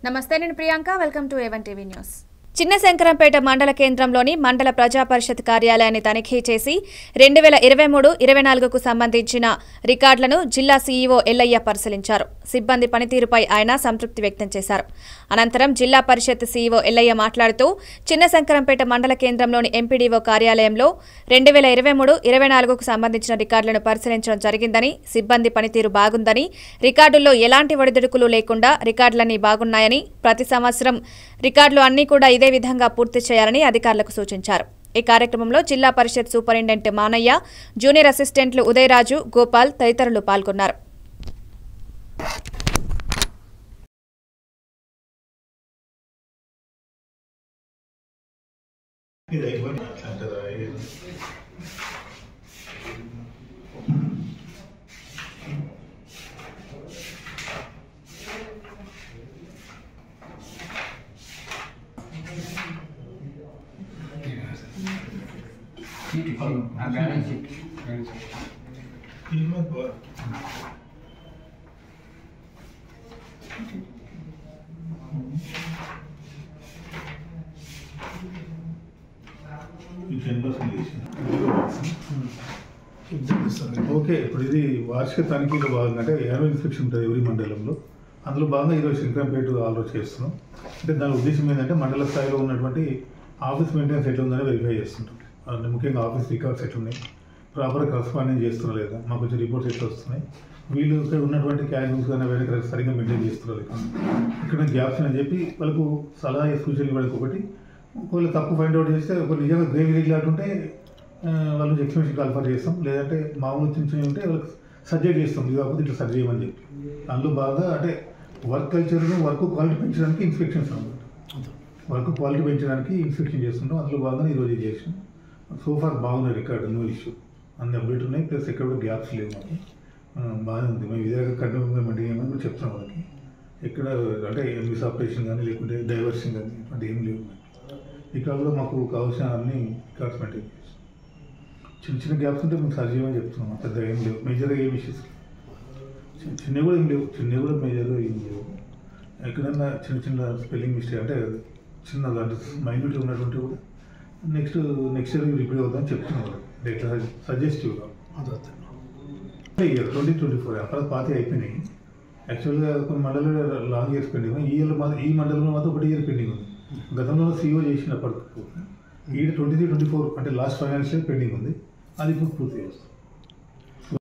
నమస్తే నేను Priyanka welcome to A one TV news Chinna Shankarampet మండల కేంద్రంలోని మండల ప్రజా పరిషత్ కార్యాలయాన్ని తనిఖీ చేసి రెండు వేల ఇరవై మూడు ఇరవై నాలుగుకు సంబంధించిన రికార్డులను జిల్లా సీఈఓ ఎల్లయ్య పరిశీలించారు సిబ్బంది పనితీరుపై ఆయన సంతృప్తి వ్యక్తం చేశారు అనంతరం జిల్లా పరిషత్ సీఈఓ ఎల్లయ్య మాట్లాడుతూ చిన్న శంకరంపేట మండల కేంద్రంలోని ఎంపీడీఓ కార్యాలయంలో రెండు వేల ఇరవై మూడు ఇరవై నాలుగుకు సంబంధించిన రికార్డులను పరిశీలించడం జరిగిందని సిబ్బంది పనితీరు బాగుందని రికార్డుల్లో ఎలాంటి ఒడిదుడుకులు లేకుండా రికార్డులన్నీ బాగున్నాయని ప్రతి సంవత్సరం రికార్డులు అన్నీ కూడా ఇదే విధంగా పూర్తి చేయాలని అధికారులకు సూచించారు ఈ కార్యక్రమంలో జిల్లా పరిషత్ సూపరింటెండెంట్ మానయ్య జూనియర్ అసిస్టెంట్లు ఉదయరాజు గోపాల్ తదితరులు పాల్గొన్నారు ఇది అయిపోయింది అంటారా బ్యాలెన్స్ షీట్ ఈ టెన్ పర్సెంట్ ఓకే ఇప్పుడు ఇది వార్షిక తనిఖీలో భాగంగా అంటే యాన్యువల్ ఇన్స్పెక్షన్ ఉంటుంది ఎవరి మండలంలో అందులో భాగంగా ఈరోజు శంకరంపేట ఆలోచన చేస్తున్నాం అంటే దాని ఉద్దేశం ఏంటంటే మండల స్థాయిలో ఉన్నటువంటి ఆఫీస్ మెయింటెనెన్స్ ఎట్లా ఉందని వెరిఫై చేస్తుంటాం అంటే ముఖ్యంగా ఆఫీస్ రికార్డ్స్ ఎట్లా ఉన్నాయి ప్రాపర్ కరస్పాండింగ్ చేస్తున్నారు లేదా మాకు వచ్చే రిపోర్ట్స్ ఎట్లా వస్తున్నాయి వీళ్ళు ఇక్కడ ఉన్నటువంటి క్యాన్యూస్ కానీ వేరే కరెక్ట్ సరిగ్గా మెయింటైన్ చేస్తున్నారు ఇక్కడ ఇక్కడ గ్యాప్స్ అని చెప్పి వాళ్ళకు సలహా సూచనలు ఇవ్వడానికి ఒకటి ఒకవేళ తప్పు ఫైండ్ అవుట్ చేస్తే ఒక నిజంగా గ్రేవ్ ఇరిగ్లాట్ ఉంటే ఆ, వాళ్ళు ఎక్స్పెన్షన్ కాల్ఫర్ చేస్తాం లేదంటే మామూలు చిన్న చిన్నవి ఉంటే వాళ్ళకి సజెస్ట్ చేస్తాం ఇది కాకపోతే ఇట్లా సరి చేయమని చెప్పి అందులో బాగా అంటే వర్క్ కల్చర్ను వర్క్ క్వాలిటీ పెంచడానికి ఇన్స్పెక్షన్స్ అనమాట వర్క్ క్వాలిటీ పెంచడానికి ఇన్స్పెక్షన్ చేస్తుంటాం అందులో భాగంగా ఈరోజు ఇది చేసాం సో ఫార్ బాగున్నాయి రికార్డు నో ఇష్యూ అన్ని అప్డేట్ ఉన్నాయి ప్లస్ ఎక్కడ కూడా గ్యాప్స్ లేవు మాకు ఆ, బాగానే ఉంది మేము ఇదే కంటిన్యూ మెయింటైన్ చేయమని కూడా చెప్తున్నాం వాళ్ళకి ఎక్కడ అంటే మిస్ ఆపరేషన్ కానీ లేకుంటే డైవర్షన్ కానీ అంటే ఏం లేవు ఇక్కడ కూడా మాకు కావాల్సిన అన్ని రికార్డ్స్ మెయింటైన్ చేస్తాం చిన్న చిన్న గ్యాప్స్ ఉంటే మేము సరి చేయమని చెప్తున్నాం పెద్ద ఏం లేవు మేజర్గా ఏం ఇష్యూస్ చిన్న చిన్నవి కూడా ఏం లేవు చిన్నవి కూడా మేజర్గా ఏం లేవు ఎక్కడన్నా చిన్న చిన్న స్పెల్లింగ్ మిస్టేక్ అంటే చిన్న అంటే మైన్యూట్ ఉన్నటువంటి కూడా నెక్స్ట్ నెక్స్ట్ ఇయర్ రిపీట్ అవుతుందని చెప్తున్నాం వాళ్ళకి అంటే ఇట్లా సజెస్టివ్గా ఇయర్ ట్వంటీ ట్వంటీ ఫోర్ అక్కడ పాతి అయిపోయినాయి యాక్చువల్గా కొన్ని మండలంలో లాంగ్ ఇయర్స్ పెండింగ్ ఈ ఇయర్ మాత్రం ఈ మండలంలో మాత్రం ఒకటి ఇయర్ పెండింగ్ ఉంది గతంలో సీఓ చేసినప్పటికి ఈ ట్వంటీ త్రీ ట్వంటీ ఫోర్ అంటే లాస్ట్ ఫైనాన్షియల్ పెండింగ్ ఉంది అది ఇప్పుడు పూర్తి చేస్తాం